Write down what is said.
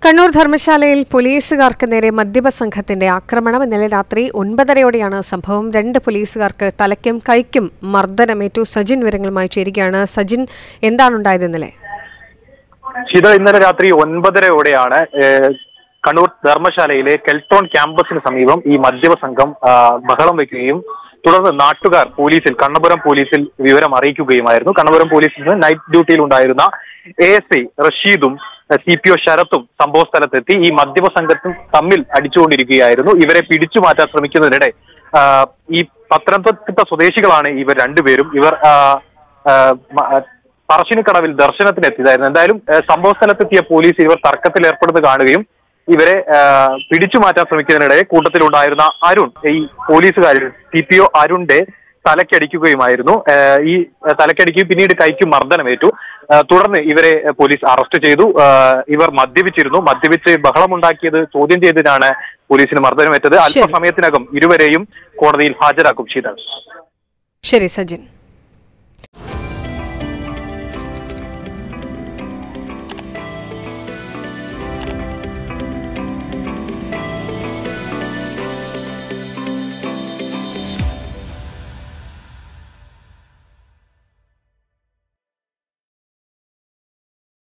കണ്ണൂർ ധർമ്മശാലയിൽ പോലീസുകാർക്ക് നേരെ മദ്യപ സംഘത്തിന്റെ ആക്രമണം ഇന്നലെ രാത്രി ഒൻപതരയോടെയാണ് സംഭവം രണ്ട് പോലീസുകാർക്ക് തലയ്ക്കും കൈക്കും മർദ്ദനമേറ്റു സജിൻ വിവരങ്ങളുമായി ചേരുകയാണ് സജിൻ എന്താണുണ്ടായത് ഇന്നലെ ശീത ഇന്നലെ രാത്രി ഒൻപതരയോടെയാണ് ഏഹ്, കണ്ണൂർ ധർമ്മശാലയിലെ കെൽട്രോൺ ക്യാമ്പസിന് സമീപം ഈ മദ്യപ സംഘം ആ, ബഹളം വയ്ക്കുകയും തുടർന്ന് നാട്ടുകാർ പോലീസിൽ കണ്ണപുരം പോലീസിൽ വിവരം അറിയിക്കുകയുമായിരുന്നു കണ്ണപുരം പോലീസിൽ നിന്ന് നൈറ്റ് ഡ്യൂട്ടിയിൽ ഉണ്ടായിരുന്ന എ എസ് ഐ റഷീദും സി പി ഒ ശരത്തും സംഭവ സ്ഥലത്തെത്തി ഈ മദ്യപ സംഘത്തും തമ്മിൽ അടിച്ചുകൊണ്ടിരിക്കുകയായിരുന്നു ഇവരെ പിടിച്ചു മാറ്റാൻ ശ്രമിക്കുന്നതിനിടെ ആ, ഈ പത്തനംതിട്ട സ്വദേശികളാണ് ഇവർ രണ്ടുപേരും ഇവർ ആ, ആ, മ- പറശ്ശിനിക്കടവിൽ ദർശനത്തിനെത്തിയതായിരുന്നു എന്തായാലും ഏഹ്, സംഭവ സ്ഥലത്തെത്തിയ പോലീസ് ഇവർ തർക്കത്തിൽ ഏർപ്പെടുന്നത് കാണുകയും ഇവരെ ഏഹ്, പിടിച്ചു മാറ്റാൻ ശ്രമിക്കുന്നതിനിടെ കൂട്ടത്തിലുണ്ടായിരുന്ന അരുൺ ഈ പോലീസുകാരിൽ സി പി ഒ അരുണിന്റെ തലക്കടിക്കുകയുമായിരുന്നു ഏഹ്, ഈ ഏഹ്, തലക്കടിക്കുകയും പിന്നീട് കൈക്ക് മർദ്ദനമേറ്റു ഏഹ്, തുടർന്ന് ഇവരെ ഏഹ്, പോലീസ് അറസ്റ്റ് ചെയ്തു ഏഹ്, ഇവർ മദ്യപിച്ചിരുന്നു മദ്യപിച്ച് ബഹളമുണ്ടാക്കിയത് ചോദ്യം ചെയ്തതിനാണ് പോലീസിന് മർദ്ദനമേറ്റത് ശരി. അല്പസമയത്തിനകം ഇരുവരെയും കോടതിയിൽ ഹാജരാക്കും ശീതൾ ശരി സജിൻ